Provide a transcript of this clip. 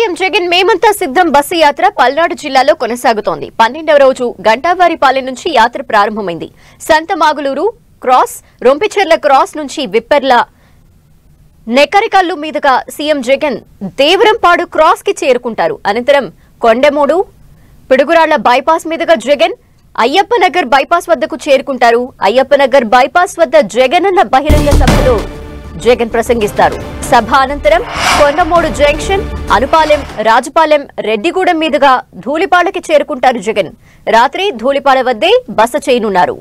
CM Jagan మేమంతా సిద్ధం bus యాత్ర పల్నాడు జిల్లాలో కొనసాగుతోంది పన్నెండవ రోజు గంటావారిపాలెం నుంచి యాత్ర ప్రారంభమైంది సంతమాగులూరు క్రాస్ రొంపిచెర్ల క్రాస్ నుంచి విప్పెర్ల నెకరికల్లు మీదుగా సీఎం జగన్ దేవరంపాడు క్రాస్ కి చేరుకుంటారు అనంతరం కొండమూడు పిడుగురాళ్ల బైపాస్ మీదుగా జగన్ అయ్యప్పనగర్ బైపాస్ వద్దకు చేరుకుంటారు అయ్యప్పనగర్ బైపాస్ వద్ద జగన్ అన్న బహిరంగ సభలో జగన్ ప్రసంగిస్తారు సభ అనంతరం కొండమూడు జంక్షన్ అనుపాలెం రాజపాలెం రెడ్డిగూడెం మీదుగా ధూళిపాలకి చేరుకుంటారు జగన్ రాత్రి ధూళిపాల వద్దే బస చేయనున్నారు